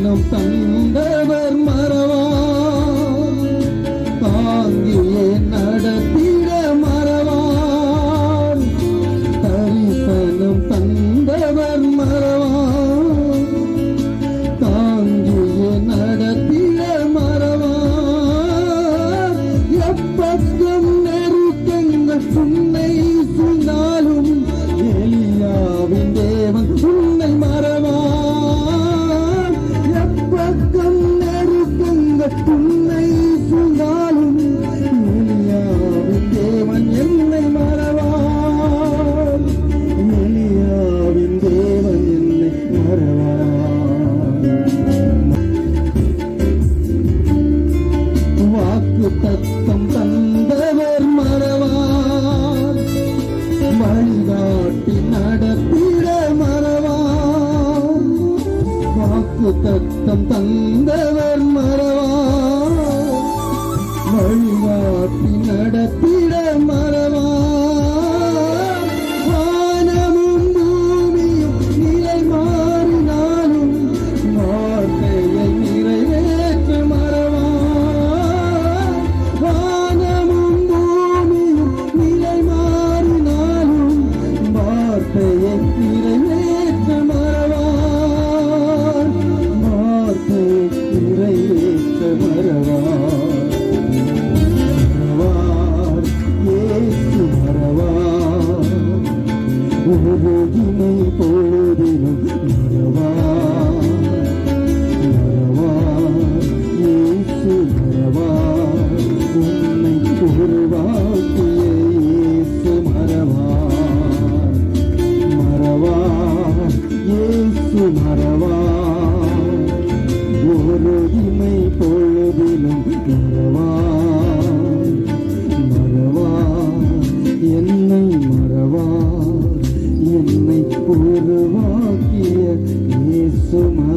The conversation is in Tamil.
தரிசனம் தந்தவர் மறவார் தாங்கியே நடத்திட மறவார் தரிசனம் தந்தவர் மறவார் தாங்கியே நடத்திட மறவார் எப்பக்கம் நெருக்கங்கள் உன்னை சொன்னாலும் எலியாவின் தேவன் உன்னை மறவார் எப்பக்கம் நெருக்கங்கள் உன்னை சொன்னாலும் எலியாவின் தேவன் என்னை மறவார் எலியாவின் தேவன் என்னை மறவார் வாக்கு தத்தம் தந்தவர் மறவார் வழிகாட்டி நடத்திட மறவார் வாக்கு தத்தம் தந்தவர் மறவார் வழிகாட்டி நடத்திட மறவார் வானமும் பூமியும் நிலை மாறினாலும் வார்த்தையை நிறைவேற்ற மறவார் வானமும் பூமியும் நிலை மாறினாலும் வார்த்தையை நிறைவேற்ற மறவார் வார்த்தையை நிறைவேற்ற மறவார் மறவார் இயேசு மறவார் உருகினை பொழுதிலும் மறவார் மறவார் இயேசு மறவார் உன்னை உருவாக்கிய இயேசு மறவார் மறவார் இயேசு மறவார் ஒரு இமை பொழுதிலும் மறவார் மறவார் என்னை மறவார் என்னை உருவாக்கிய இயேசு